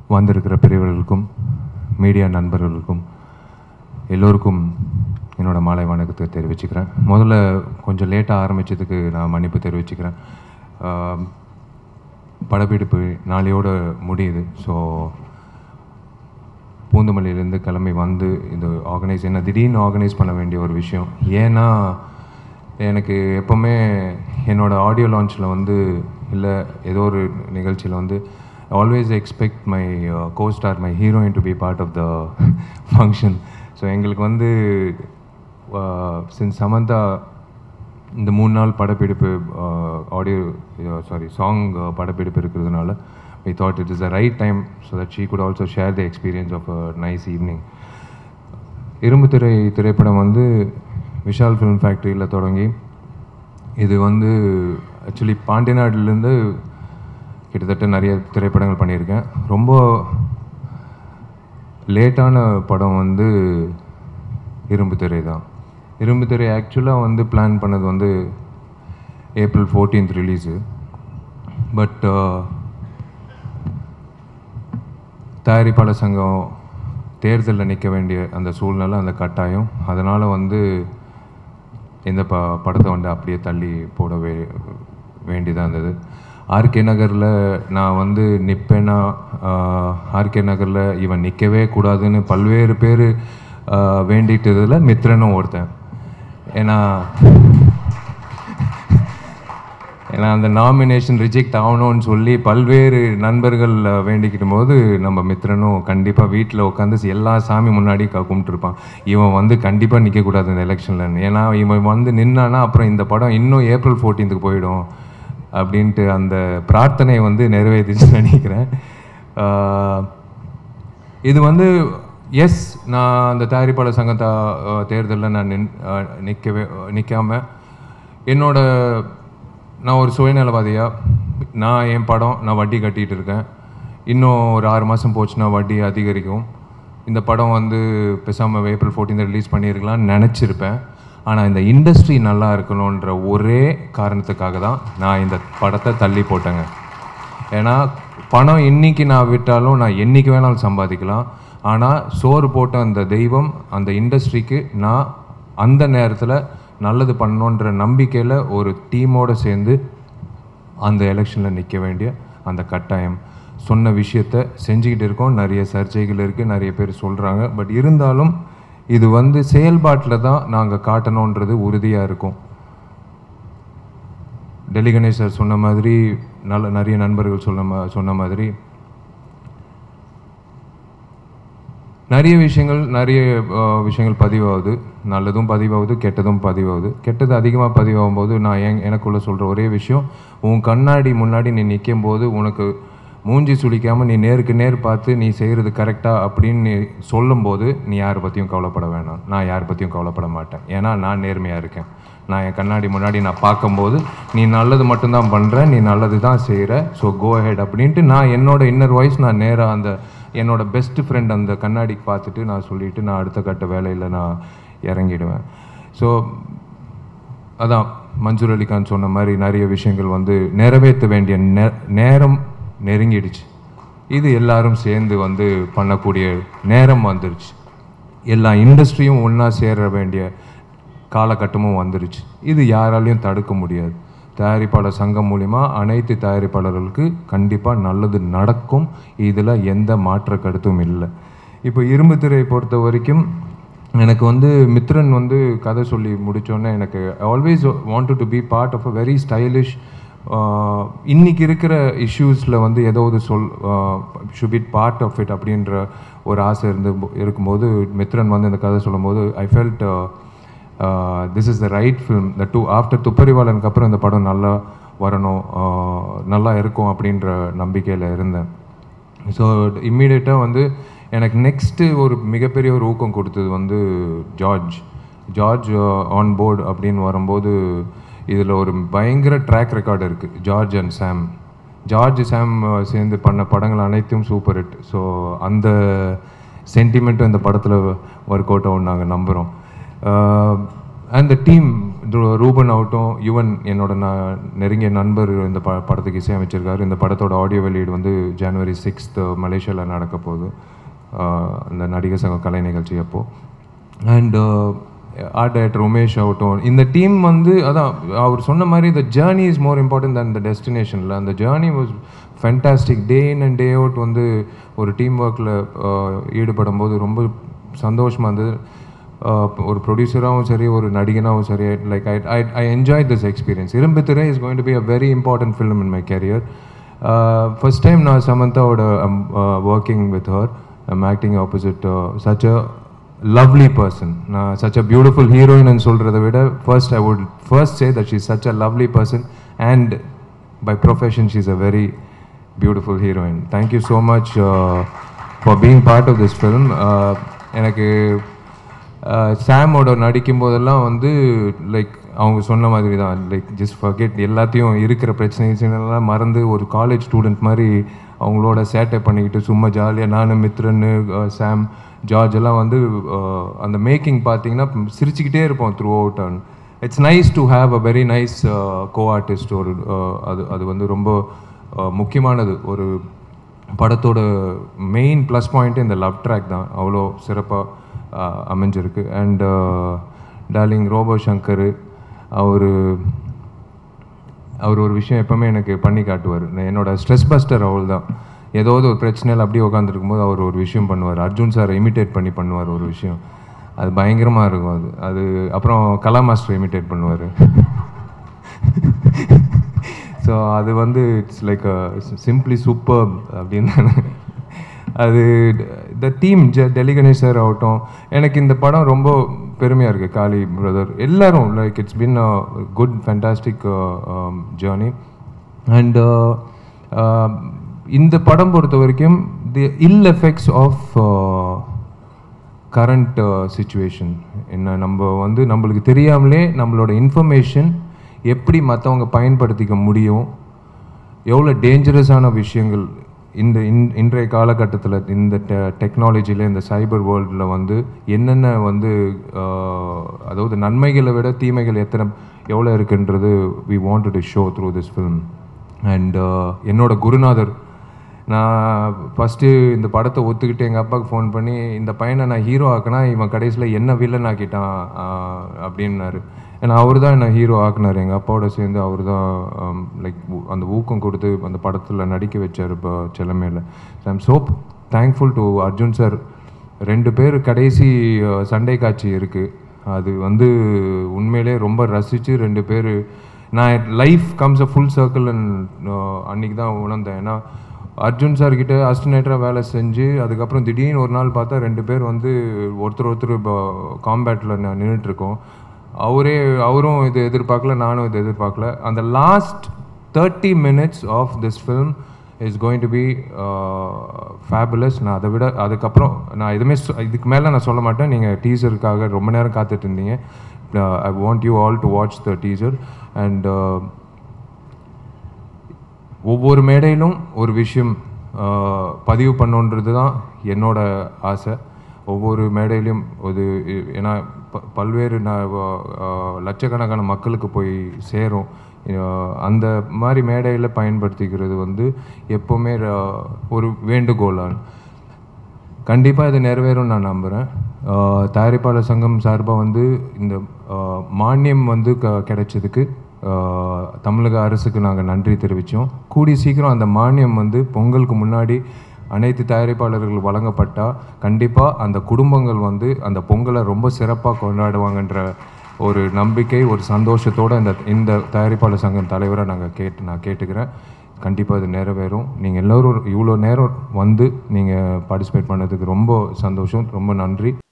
வந்திருக்கிற பெரியவர்களுக்கும் மீடியா நண்பர்களுக்கும் எல்லோருக்கும் என்னோட மாலை வணக்கத்தை தெரிவிச்சுக்கிறேன் முதல்ல கொஞ்சம் லேட்டாக ஆரம்பித்ததுக்கு நான் மன்னிப்பு தெரிவிச்சுக்கிறேன் ஆம், படப்பிடிப்பு நாளையோட முடியுது ஸோ பூந்தமல்லியிலேருந்து கிளம்பி வந்து இது ஆர்கனைஸ் என்ன திடீர்னு ஆர்கனைஸ் பண்ண வேண்டிய ஒரு விஷயம் ஏன்னா எனக்கு எப்போவுமே என்னோட ஆடியோ லான்ச்சில் வந்து இல்லை ஏதோ ஒரு நிகழ்ச்சியில் வந்து always expect my co star my heroine to be part of the function so எங்களுக்கு வந்து சின்ஸ் சமந்தா இந்த மூணு நாள் படப்பிடிப்பு ஆடியோ சாரி சாங் படப்பிடிப்பு இருக்கிறதுனால we thought it is the right time so that she could also share the experience of a nice evening இரும்பு திரை திரைப்படம் வந்து விஷால் ஃபிலிம் ஃபேக்ட்ரியில் தொடங்கி இது வந்து ஆக்சுவலி பாண்டியநாடுலேருந்து கிட்டத்தட்ட நிறைய திரைப்படங்கள் பண்ணியிருக்கேன் ரொம்ப லேட்டான படம் வந்து இரும்பு திரை தான் இரும்பு திரை ஆக்சுவலாக வந்து பிளான் பண்ணது வந்து ஏப்ரல் ஃபோர்டீன்த் ரிலீஸு பட் தயாரிப்பாளர் சங்கம் தேர்தலில் நிற்க வேண்டிய அந்த சூழ்நிலை அந்த கட்டாயம் அதனால் வந்து இந்த ப படத்தை வந்து அப்படியே தள்ளி போட வே வேண்டியதாக இருந்தது ஆர்கே நகரில் நான் வந்து நிற்பேன்னா ஆர்கே நகரில் இவன் நிற்கவே கூடாதுன்னு பல்வேறு பேர் வேண்டிட்டதில் மித்ரனும் ஒருத்தன் ஏன்னா ஏன்னா அந்த நாமினேஷன் ரிஜெக்ட் ஆகணும்னு சொல்லி பல்வேறு நண்பர்கள் வேண்டிக்கிட்டும் போது நம்ம மித்ரனும் கண்டிப்பாக வீட்டில் உட்காந்து எல்லா சாமி முன்னாடி க கும்பிட்டுருப்பான் இவன் வந்து கண்டிப்பாக நிற்கக்கூடாது இந்த எலெக்ஷனில் ஏன்னா இவன் வந்து நின்னானா அப்புறம் இந்த படம் இன்னும் ஏப்ரல் ஃபோர்டீன்த்துக்கு போயிடும் அப்படின்ட்டு அந்த பிரார்த்தனை வந்து நிறைவேற்றிச்சுன்னு நினைக்கிறேன் ஆஹ் இது வந்து எஸ் நான் அந்த தயாரிப்பாளர் சங்க தேர்தலில் நான் நின் அஹ் நிற்கவே நிற்காம என்னோட நான் ஒரு சுயநலவாதியாக நான் என் படம் நான் வட்டி கட்டிகிட்டு இருக்கேன் இன்னும் ஒரு ஆறு மாதம் போச்சுன்னா வட்டி அதிகரிக்கும் இந்த படம் வந்து பேசாமல் ஏப்ரல் 14 ரிலீஸ் பண்ணியிருக்கலாம்னு நினச்சிருப்பேன் ஆனால் இந்த இண்டஸ்ட்ரி நல்லா இருக்கணுன்ற ஒரே காரணத்துக்காக தான் நான் இந்த படத்தை தள்ளி போட்டேங்க ஏன்னா பணம் இன்னைக்கு நான் விட்டாலும் நான் என்னைக்கு வேணாலும் சம்பாதிக்கலாம் ஆனால் சோறு போட்ட அந்த தெய்வம் அந்த இண்டஸ்ட்ரிக்கு நான் அந்த நேரத்தில் நல்லது பண்ணணுன்ற நம்பிக்கையில் ஒரு டீமோடு சேர்ந்து அந்த எலெக்ஷனில் நிற்க வேண்டிய அந்த கட்டாயம் சொன்ன விஷயத்த செஞ்சுக்கிட்டு இருக்கோம் நிறைய சர்ச்சைகள் இருக்குது நிறைய பேர் சொல்கிறாங்க பட் இருந்தாலும் இது வந்து செயல்பாட்டில் தான் நாங்கள் காட்டணுன்றது உறுதியாக இருக்கும் டெல்லி கணேஷ் சார் சொன்ன மாதிரி நல்ல நிறைய நண்பர்கள் சொன்ன மா சொன்ன மாதிரி நிறைய விஷயங்கள் நிறைய அஹ், விஷயங்கள் பதிவாகுது நல்லதும் பதிவாகுது கெட்டதும் பதிவாகுது கெட்டது அதிகமாக பதிவாகும் போது நான் என் எனக்குள்ள சொல்கிற ஒரே விஷயம் உன் கண்ணாடி முன்னாடி நீ நிற்கும் போது உனக்கு மூஞ்சி சுளிக்காமல் நீ நேருக்கு நேர் பார்த்து நீ செய்கிறது கரெக்டாக அப்படின்னு நீ சொல்லும்போது நீ யாரை பற்றியும் கவலைப்பட வேணாம் நான் யாரை பற்றியும் கவலைப்பட மாட்டேன் ஏன்னா நான் நேர்மையாக இருக்கேன் நான் என் கண்ணாடி முன்னாடி நான் பார்க்கும்போது நீ நல்லது மட்டும்தான் பண்ணுற நீ நல்லது தான் செய்கிற ஸோ கோ ஹெட் அப்படின்ட்டு நான் என்னோட இன்னர் வாய்ஸ் நான் நேராக அந்த என்னோட பெஸ்ட் ஃப்ரெண்ட் அந்த கண்ணாடிக்கு பார்த்துட்டு நான் சொல்லிட்டு நான் அடுத்த கட்ட வேலையில் நான் இறங்கிடுவேன் ஸோ அதான் மன்சூர் அலிகான் சொன்ன மாதிரி நிறைய விஷயங்கள் வந்து நிறைவேற்ற வேண்டிய நே- நேரம் நெருங்கிடுச்சு இது எல்லாரும் சேர்ந்து வந்து பண்ணக்கூடிய நேரம் வந்துருச்சு எல்லா இண்டஸ்ட்ரியும் ஒன்றா சேர வேண்டிய காலகட்டமும் வந்துருச்சு இது யாராலையும் தடுக்க முடியாது தயாரிப்பாளர் சங்கம் மூலிமா அனைத்து தயாரிப்பாளர்களுக்கு கண்டிப்பாக நல்லது நடக்கும் இதில் எந்த மாற்ற கருத்தும் இல்லை இப்போ இரும்பு திரையை பொறுத்த வரைக்கும் எனக்கு வந்து மித்ரன் வந்து கதை சொல்லி முடித்தோன்னே எனக்கு always wanted to be part of a very stylish இன்னைக்கு இருக்கிற இஷ்யூஸில் வந்து ஏதாவது சொல் should be part of it அப்படின்ற ஒரு ஆசை இருந்து இருக்கும்போது மித்ரன் வந்து இந்த கதை சொல்லும்போது I felt this is the right film the two after துப்பறிவாளனுக்கு அப்புறம் இந்த படம் நல்லா வரணும் uh, நல்லா இருக்கும் அப்படின்ற நம்பிக்கையில் இருந்தேன் ஸோ இம்மீடியட்டாக வந்து எனக்கு நெக்ஸ்ட்டு ஒரு மிகப்பெரிய ஒரு ஊக்கம் கொடுத்தது வந்து ஜார்ஜ் ஜார்ஜ் ஆன் போர்டு அப்படின்னு வரும்போது இதில் ஒரு பயங்கர ட்ராக் ரெக்கார்டு இருக்குது George and Sam George Sam சேர்ந்து பண்ண படங்கள் அனைத்தும் சூப்பர் ஹிட் ஸோ அந்த சென்டிமெண்ட்டும் இந்த படத்தில் ஒர்க் அவுட் ஆகும் நாங்கள் நம்புகிறோம் அண்ட் த டீம் ரு- ரூபன் ஆகட்டும் யுவன் என்னோட நான் நெருங்கிய நண்பர் இந்த ப படத்துக்கு இசையமைச்சிருக்காரு இந்த படத்தோட ஆடியோ வெளியீடு வந்து ஜனவரி சிக்ஸ்த் மலேசியாவில் நடக்க போகுது ஆஹ் அந்த நடிகர் சங்க கலை நிகழ்ச்சி அப்போ அண்ட் ஆர்ட் டைரக்டர் உமேஷ் ஆகட்டும் இந்த டீம் வந்து அதான் அவர் சொன்ன மாதிரி the journey is more important than the டெஸ்டினேஷனில் அந்த journey was fantastic day in and day out வந்து ஒரு டீம் ஒர்க்கில் ஈடுபடும் போது ரொம்ப சந்தோஷமாக இருந்தது ஆஹ் ஒரு ப்ரொடியூசராகவும் சரி ஒரு நடிகனாகவும் சரி like I I I enjoy this experience Irumbu Thirai is going to be a very important film in my career first time நான் சமந்தாவோட working with her I'm acting opposite such a lovely person நான் சச் அ பியூட்டிஃபுல் ஹீரோயின் சொல்கிறத விட first I would first say that she such a lovely person and by profession she is a very beautiful heroine thank you so much for being part of this film எனக்கு சாமோட நடிக்கும் போதெல்லாம் வந்து like அவங்க சொன்ன மாதிரி தான் லைக் ஜஸ்ட் ஃபர்கெட் எல்லாத்தையும் இருக்கிற பிரச்சனைலாம் மறந்து ஒரு காலேஜ் ஸ்டூடெண்ட் மாதிரி அவங்களோட சேட்டை பண்ணிக்கிட்டு சும்மா ஜாலியாக நானும் மித்ரன்னு சாம் ஜார்ஜ் எல்லாம் வந்து அஹ், அந்த மேக்கிங் பார்த்தீங்கன்னா சிரிச்சுக்கிட்டே இருப்போம் throughout and it's nice to have a very nice co artist ஒரு அஹ், அது அது வந்து ரொம்ப அஹ், முக்கியமானது ஒரு படத்தோட மெயின் ப்ளஸ் பாயிண்ட்டு இந்த லவ் ட்ராக் தான் அவ்வளோ சிறப்பாக அமைஞ்சிருக்கு அண்ட் டார்லிங் ரோபோ சங்கர் அவர் அவர் ஒரு விஷயம் எப்பவுமே எனக்கு பண்ணி காட்டுவார் என்னோட ஸ்ட்ரெஸ் பஸ்டர் அவள் தான் ஏதாவது ஒரு பிரச்சனையில் அப்படியே உட்காந்துருக்கும் போது அவர் ஒரு விஷயம் பண்ணுவார் அர்ஜுன் சாரை இமிட்டேட் பண்ணி பண்ணுவார் ஒரு விஷயம் அது பயங்கரமாக இருக்கும் அது அது அப்புறம் கலா மாஸ்டர் இமிட்டேட் பண்ணுவார் ஸோ அது வந்து இட்ஸ் லைக் சிம்பிளி சூப்பர் அப்படின்னு அது த டீம் ஜ டெல்லி கணேஷ் சார் ஆகட்டும் எனக்கு இந்த படம் ரொம்ப பெருமையாக இருக்குது காளி பிரதர் எல்லாரும் like it's been a good fantastic journey and இந்த படம் பொறுத்த வரைக்கும் the ill effects of current situation என்ன நம்ம வந்து நம்மளுக்கு தெரியாமலே நம்மளோட இன்ஃபர்மேஷன் எப்படி மற்றவங்க பயன்படுத்திக்க முடியும் எவ்வளோ டேஞ்சரஸான விஷயங்கள் இந்த இன் இன்றைய காலகட்டத்தில் இந்த டெ டெக்னாலஜியில் இந்த சைபர் வேர்ல்டில் வந்து என்னென்ன வந்து ஆஹ், அதாவது நன்மைகளை விட தீமைகள் எத்தனை எவ்வளோ இருக்குன்றது we want to show through this film and என்னோட குருநாதர் நான் ஃபஸ்ட்டு இந்த படத்தை ஒத்துக்கிட்டு எங்கள் அப்பாவுக்கு ஃபோன் பண்ணி இந்த பையனை நான் ஹீரோ ஆக்கினா இவன் கடைசியில் என்ன வில்லன் ஆக்கிட்டான் ஆஹ், அப்படின்னாரு ஏன்னா அவர் தான் என்னை ஹீரோ ஆக்குனார் எங்கள் அப்பாவோட சேர்ந்து அவர் தான் லைக் அந்த ஊக்கம் கொடுத்து அந்த படத்தில் நடிக்க வச்சார் இப்போ செல்லமேல I am so thankful to Arjun sir ரெண்டு பேர் கடைசி அஹ், சண்டை காட்சி இருக்குது அது வந்து உண்மையிலே ரொம்ப ரசித்து ரெண்டு பேர் நான் life comes a full circle அன்னைக்கு தான் உணர்ந்தேன் ஏன்னா அர்ஜுன் சார் கிட்ட அஸ்டினேட்டராக வேலை செஞ்சு அதுக்கப்புறம் திடீர்னு ஒரு நாள் பார்த்தா ரெண்டு பேர் வந்து ஒருத்தர் ஒருத்தர் இப்போ காம்பேட்டில் நின்றுட்டு இருக்கோம் அவரே அவரும் இது எதிர்பார்க்கல நானும் இது எதிர்பார்க்கல அந்த last thirty minutes of this film is going to be fabulous நான் அதை விட அதுக்கப்புறம் நான் எதுவுமே சொ- இதுக்கு மேலே நான் சொல்ல மாட்டேன் நீங்கள் டீசருக்காக ரொம்ப நேரம் காத்துட்டு இருந்தீங்க I want you all to watch the teaser and ஒவ்வொரு மேடையிலும் ஒரு விஷயம் ஆஹ், பதிவு பண்ணணுன்றது தான் என்னோட ஆசை ஒவ்வொரு மேடையிலும் ஒரு ஏன்னா ப- பல்வேறு ந ஆஹ், லட்சக்கணக்கான மக்களுக்கு போய் சேரும் ஆஹ், அந்த மாதிரி மேடையில் பயன்படுத்திக்கிறது வந்து எப்போவுமே ர- ஒரு வேண்டுகோளான் கண்டிப்பாக இது நிறைவேறும் நான் நம்புகிறேன் தயாரிப்பாளர் சங்கம் சார்பாக வந்து இந்த ஆஹ், மானியம் வந்து க கிடைச்சதுக்கு ஆஹ், தமிழக அரசுக்கு நாங்கள் நன்றி தெரிவித்தோம் கூடி சீக்கிரம் அந்த மானியம் வந்து பொங்கலுக்கு முன்னாடி அனைத்து தயாரிப்பாளர்கள் வழங்கப்பட்டால் கண்டிப்பாக அந்த குடும்பங்கள் வந்து அந்த பொங்கலை ரொம்ப சிறப்பாக கொண்டாடுவாங்கன்ற ஒரு நம்பிக்கை ஒரு சந்தோஷத்தோடு இந்த இந்த தயாரிப்பாளர் சங்கம் தலைவரை நாங்கள் கேட்டு நான் கேட்டுக்கிறேன் கண்டிப்பாக இது நிறைவேறும் நீங்கள் எல்லோரும் இவ்வளோ நேரம் வந்து நீங்கள் பார்ட்டிசிபேட் பண்ணதுக்கு ரொம்ப சந்தோஷம் ரொம்ப நன்றி